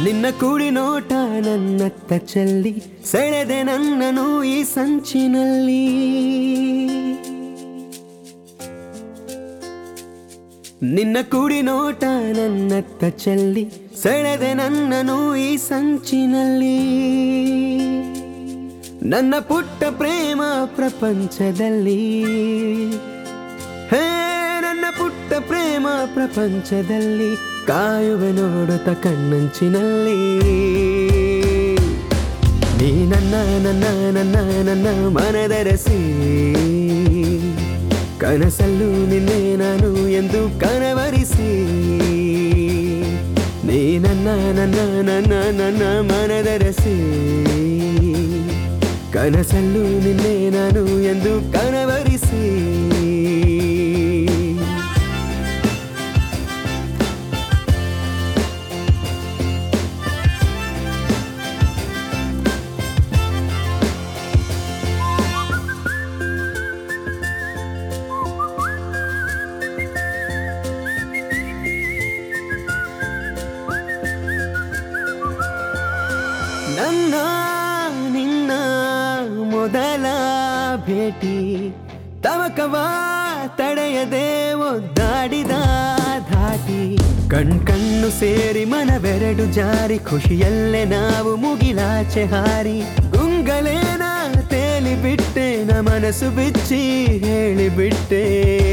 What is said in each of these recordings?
ನಿನ್ನ ಕುಡಿ ನೋಟ ನನ್ನತ್ತ ಚೆಲ್ಲಿ ಸೆಳೆದೆ ನನ್ನನು ಈ ಸಂಚಿನಲ್ಲಿ ನಿನ್ನ ಕುಡಿ ನೋಟ ನನ್ನತ್ತ ಚೆಲ್ಲಿ ಸೆಳೆದೆ ನನ್ನನು ಈ ಸಂಚಿನಲ್ಲಿ ನನ್ನ ಪುಟ್ಟ ಪ್ರೇಮ ಪ್ರಪಂಚದಲ್ಲಿ ಹೇ ನನ್ನ ಪುಟ್ಟ ಪ್ರೇಮ ಪ್ರಪಂಚದಲ್ಲಿ ಕಾಯುವೆ ನೋಡುತ್ತ ಕಣ್ಣಂಚಿನಲ್ಲಿ ನೀ ನನ್ನ ನನ್ನ ನನ್ನ ನನ್ನ ಮನದರಸಿ ಕನಸಲ್ಲೂ ನಿನ್ನೆ ನಾನು ಎಂದು ಕನವರಿಸಿ ನೀ ನನ್ನ ನನ್ನ ನನ್ನ ನನ್ನ ಮನದರಸಿ ಕನಸಲ್ಲೂ ನಿನ್ನೆ ನಾನು ಎಂದು ಕನವರಿಸಿ ನನ್ನ ನಿನ್ನ ಮೊದಲ ಭೇಟಿ ತವಕವ ತಡೆಯದೆ ಒದ್ದಾಡಿದ ಧಾಟಿ ಕಣ್ ಕಣ್ಣು ಸೇರಿ ಮನವೆರಡು ಜಾರಿ ಖುಷಿಯಲ್ಲೇ ನಾವು ಮುಗಿಲಾಚೆ ಹಾರಿ ಗುಂಗಲೇನ ತೇಲಿ ಬಿಟ್ಟೆ ನ ಮನಸ್ಸು ಬಿಚ್ಚಿ ಹೇಳಿಬಿಟ್ಟೆ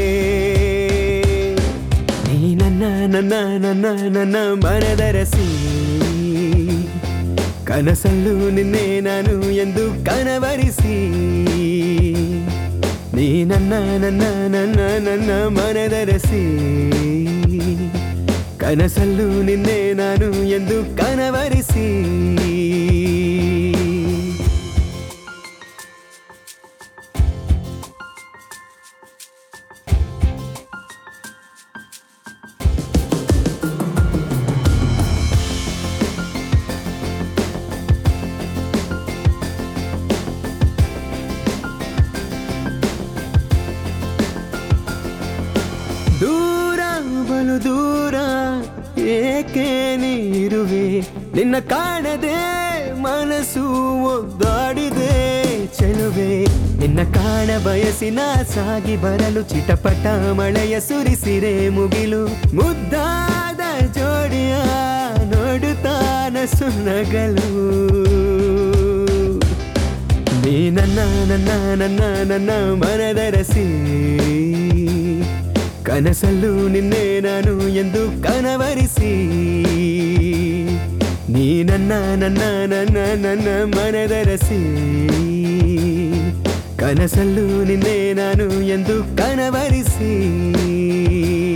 ನೀ ನನ್ನ ನನ್ನ ನನ್ನ ನನ್ನ ಮನದರಸಿ ಕನಸಲ್ಲೂ ನಿನ್ನೆ ನಾನು ಎಂದು ಕನವರಿಸಿ ನೀ ನನ್ನ ನನ್ನ ನನ್ನ ನನ್ನ ಮನದರಸಿ ಕನಸಲ್ಲೂ ನಿನ್ನೆ ನಾನು ಎಂದು ಕನವರಿಸಿ ದೂರ ಬಲು ದೂರ ಏಕೆ ನೀರುವೆ ನಿನ್ನ ಕಾಣದೆ ಮನಸ್ಸು ಒದ್ದಾಡಿದೆ ಚೆಲುವೆ ನಿನ್ನ ಕಾಣ ಬಯಸಿನ ಸಾಗಿ ಬರಲು ಚಿಟಪಟ ಮಳೆಯ ಸುರಿಸಿರೆ ಮುಗಿಲು ಮುದ್ದಾದ ಜೋಡಿಯ ನೋಡುತ್ತಾನ ಸುನ್ನಗಲು ನೀ ನನ್ನ ನನ್ನ ನನ್ನ ನನ್ನ ಮನದರಸಿ ಕನಸಲ್ಲೂ ನಿನ್ನೆ ನಾನು ಎಂದು ಕನವರಿಸಿ ನೀ ನನ್ನ ನನ್ನ ನನ್ನ ನನ್ನ ಮನದರಸಿ ಕನಸಲ್ಲೂ ನಿನ್ನೆ ನಾನು ಎಂದು ಕನವರಿಸಿ